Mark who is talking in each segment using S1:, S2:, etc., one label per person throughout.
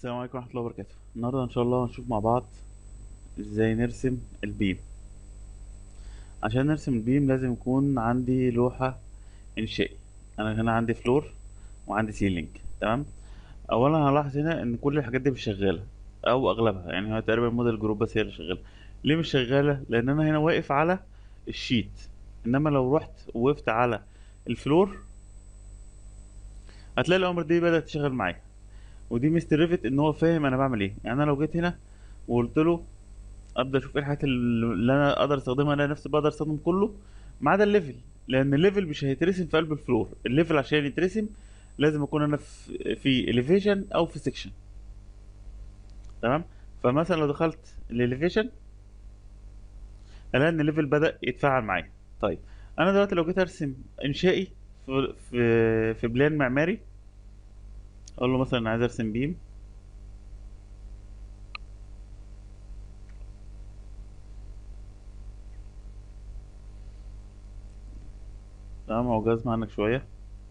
S1: السلام عليكم ورحمة الله وبركاته النهاردة إن شاء الله هنشوف مع بعض إزاي نرسم البيم عشان نرسم البيم لازم يكون عندي لوحة إنشائي أنا هنا عندي فلور وعندي سيلينج تمام أولا هلاحظ هنا إن كل الحاجات دي مش شغالة أو أغلبها يعني هو تقريبا موديل جروب بس هي اللي شغالة ليه مش شغالة؟ لأن أنا هنا واقف على الشيت إنما لو رحت وقفت على الفلور هتلاقي الأمر دي بدأت تشتغل معايا ودي مستر ريفت ان هو فاهم انا بعمل ايه يعني انا لو جيت هنا وقلت له ابدا اشوف ايه الحاجات اللي انا اقدر استخدمها انا نفسي بقدر استخدم كله ما عدا الليفل لان الليفل مش هيترسم في قلب الفلور الليفل عشان يترسم لازم اكون انا في في اليفيشن او في سيكشن تمام فمثلا لو دخلت الاليفيشن الاقي ان الليفل بدا يتفاعل معايا طيب انا دلوقتي لو جيت ارسم انشائي في في, في بلان معماري اقول له مثلا عايز ارسم بيم تمام هو جاز عنك شويه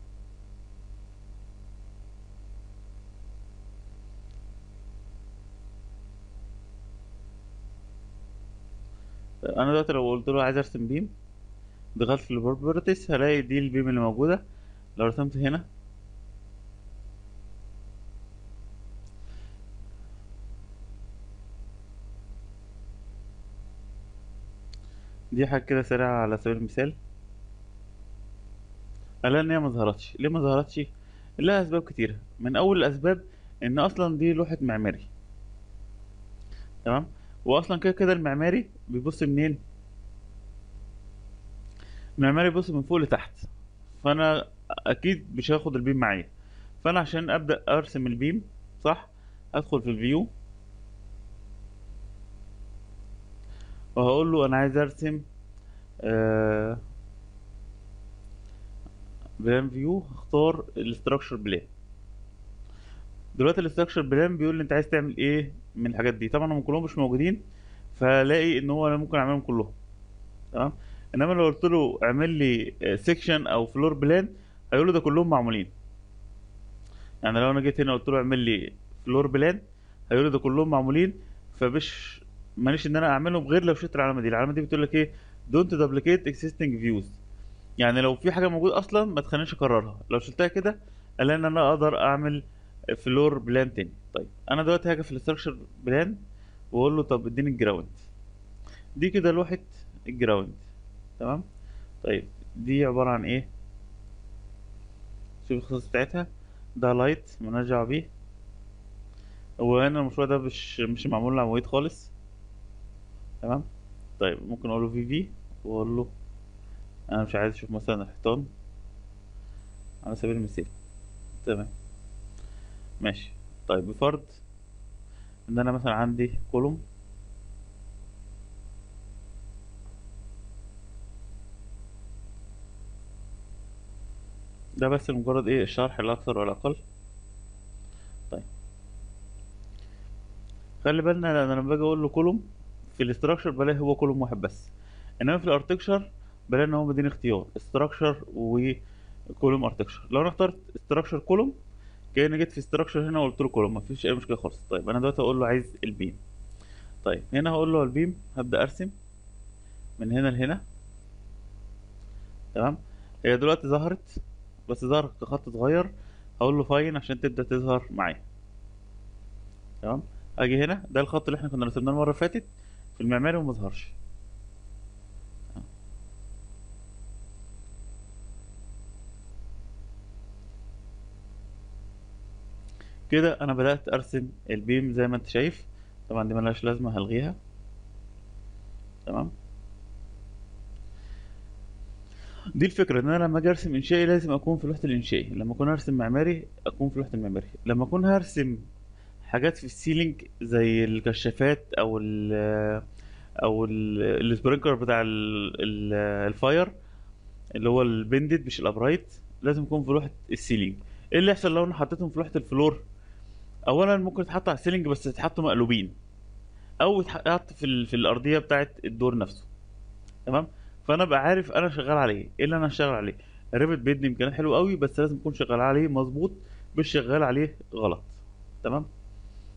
S1: انا دلوقتي لو قلت له عايز ارسم بيم دخلت في البروبرتيز هلاقي دي البيم اللي موجوده لو رسمت هنا دي حاجة كده سريعة على سبيل المثال ألا إن هي ما ظهرتش ليه ما ظهرتش؟ لها أسباب كتيرة من أول الأسباب إن أصلا دي لوحة معماري تمام وأصلا كده كده المعماري بيبص منين؟ المعماري بيبص من فوق لتحت فأنا أكيد مش هاخد البيم معايا فأنا عشان أبدأ أرسم البيم صح أدخل في الفيو وهقول له انا عايز ارسم آه بلان فيو هختار الاستراكشر بلان دلوقتي الاستراكشر بلان بيقول لي انت عايز تعمل ايه من الحاجات دي طبعا هم كلهم مش موجودين فلاقي ان هو انا ممكن اعملهم كلهم تمام انما لو قلت له اعمل لي سيكشن او فلور بلان هيقول له ده كلهم معمولين يعني لو انا جيت هنا قلت له اعمل لي فلور بلان هيقول لي ده كلهم معمولين فمش ماليش ان انا اعملهم غير لو شلت العلامه دي العلامه دي بتقول لك ايه دونت دبليكيت اكزيستنج فيوز يعني لو في حاجه موجوده اصلا ما تخلينيش اكررها لو شلتها كده الاقي ان انا اقدر اعمل فلور بلان تاني طيب انا دلوقتي هاجي في الاستراكشر بلان واقول له طب اديني الجراوند دي كده لوحه الجراوند تمام طيب دي عباره عن ايه شوف الخصائص بتاعتها ده لايت مالناش دعوه بيه وهنا المشروع ده مش مش معمول له عواميد خالص تمام طيب ممكن اقول له في في واقول له انا مش عايز اشوف مثلا الحيطان على سبيل المثال تمام ماشي طيب بفرض ان انا مثلا عندي كولوم ده بس مجرد ايه الشرح لا اكثر ولا اقل طيب خلي بالنا انا لما باجي اقول له كولوم في الاستراكشر بلاقي هو كولوم واحد بس انما في الارتكشر بلاقي ان هو مديني اختيار استراكشر وكولوم ارتكشر لو انا اخترت استراكشر كولوم كاني جيت في استراكشر هنا وقلت له كولوم مفيش اي مشكله خالص طيب انا دلوقتي اقول له عايز البيم طيب هنا هقول له البيم هبدا ارسم من هنا لهنا تمام هي دلوقتي ظهرت بس ظهر كخط صغير هقول له فاين عشان تبدا تظهر معايا تمام اجي هنا ده الخط اللي احنا كنا رسمناه المره اللي فاتت في المعماري وما ظهرش كده انا بدات ارسم البيم زي ما انت شايف طبعا دي ملهاش لازمه هلغيها تمام دي الفكره ان انا لما اجي ارسم انشائي لازم اكون في لوحه الانشائي لما اكون ارسم معماري اكون في لوحه المعماري لما اكون هرسم حاجات في السيلينج زي الكشافات او ال او السبرينكلر بتاع ال ال الفاير اللي هو البندد مش الابرايت لازم يكون في لوحه السيلينج ايه اللي يحصل لو انا حطيتهم في لوحه الفلور اولا ممكن يتحط على السيلينج بس يتحطوا مقلوبين او يتحط في ال... في الارضيه بتاعه الدور نفسه تمام فانا ابقى عارف انا شغال عليه ايه اللي انا هشتغل عليه الريفت بيدي امكانيات حلوه قوي بس لازم اكون شغال عليه مظبوط مش شغال عليه غلط تمام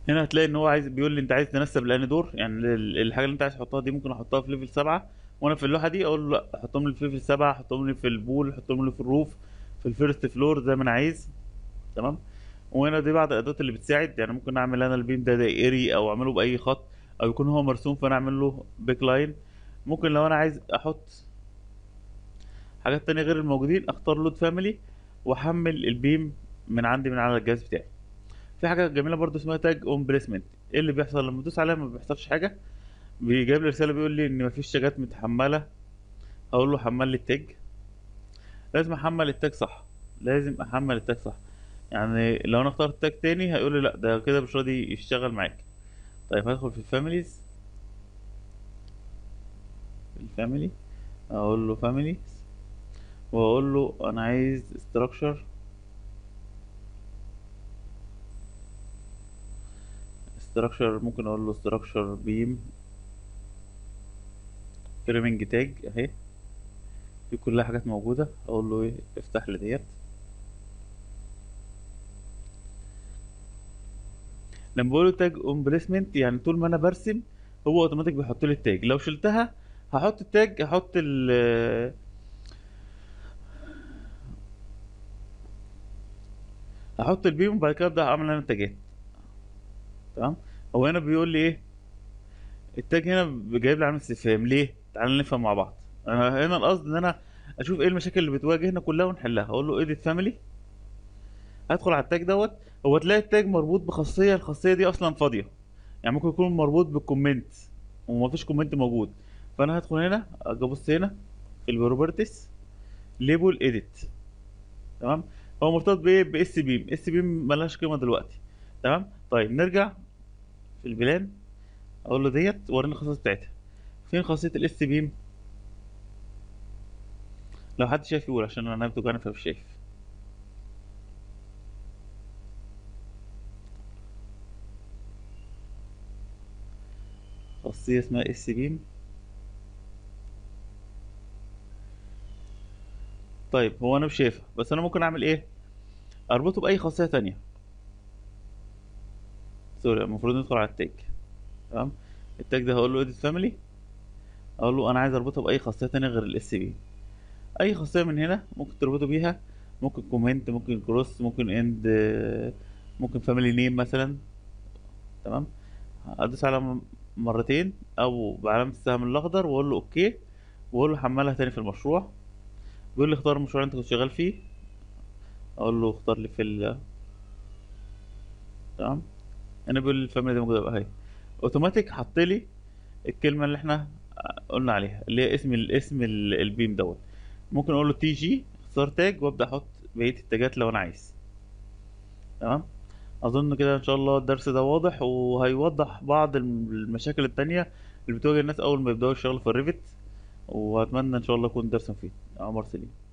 S1: هنا هتلاقي ان هو عايز بيقول لي انت عايز تنسب لاني دور يعني ال- الحاجه اللي انت عايز تحطها دي ممكن احطها في ليفل سبعة وانا في اللوحه دي اقول له لا حطهم لي في ليفل سبعة حطهم لي في البول حطهم لي في الروف في الفيرست فلور زي ما انا عايز تمام وهنا دي بعض الادوات اللي بتساعد يعني ممكن اعمل انا البيم ده دائري او اعمله باي خط او يكون هو مرسوم فانا اعمل له بيك لاين ممكن لو انا عايز احط حاجات تانية غير الموجودين اختار لود فاميلي واحمل البيم من عندي من على الجهاز بتاعي في حاجه جميله برضو اسمها تاج اون بليسمنت ايه اللي بيحصل لما تدوس عليها ما بيحصلش حاجه بيجيب لي رساله بيقول لي ان مفيش تاجات متحمله اقول له حمل لي التاج لازم احمل التاج صح لازم احمل التاج صح يعني لو انا اخترت تاج تاني هيقول لي لا ده كده مش راضي يشتغل معاك طيب هدخل في الفاميليز الفاميلي اقول له فاميلي واقول له انا عايز structure structure ممكن اقول له structure beam framing تاج اهي دي كلها حاجات موجودة اقول له ايه افتح لي ديت لما بقول له تاج اون بليسمنت يعني طول ما انا برسم هو اوتوماتيك بيحط لي التاج لو شلتها هحط التاج هحط ال هحط البيم وبعد كده ابدا اعمل انا التاجات تمام هو هنا بيقول لي ايه التاج هنا جايب لي علامه استفهام ليه تعال نفهم مع بعض انا هنا القصد ان انا اشوف ايه المشاكل اللي بتواجهنا كلها ونحلها اقول له ايديت فاميلي هدخل على التاج دوت هو تلاقي التاج مربوط بخاصيه الخاصيه دي اصلا فاضيه يعني ممكن يكون مربوط بالكومنت ومفيش كومنت موجود فانا هدخل هنا اجي ابص هنا في البروبرتيز ليبل اديت تمام هو مرتبط بايه باس بيم اس بيم ملهاش قيمه دلوقتي تمام طيب نرجع في البلان اقول له ديت وريني الخصائص بتاعتها فين خاصيه الاس بيم لو حد شايف يقول عشان انا بتوجعني فمش شايف خاصيه اسمها اس بيم طيب هو انا مش شايفها بس انا ممكن اعمل ايه اربطه باي خاصيه تانية سوري المفروض ندخل على التاج تمام التاج ده هقول له edit family اقول له انا عايز اربطها باي خاصيه تانية غير الاس بي اي خاصيه من هنا ممكن تربطه بيها ممكن كومنت ممكن كروس ممكن اند ممكن فاميلي نيم مثلا تمام ادوس على م- مرتين او بعلامه السهم الاخضر واقول له اوكي واقول له حملها تاني في المشروع بيقول لي اختار المشروع اللي انت كنت شغال فيه اقول له اختار لي في ال تمام هنا بيقول لي الفاميلي دي موجوده بقى اهي اوتوماتيك حط لي الكلمه اللي احنا قلنا عليها اللي هي اسم الاسم ال- البيم دوت ممكن اقول له تي جي اختار تاج وابدا احط بقيه التاجات لو انا عايز تمام اظن كده ان شاء الله الدرس ده واضح وهيوضح بعض الم- المشاكل التانية اللي بتواجه الناس اول ما يبداوا الشغل في الريفت واتمنى ان شاء الله يكون درس مفيد عمر سليم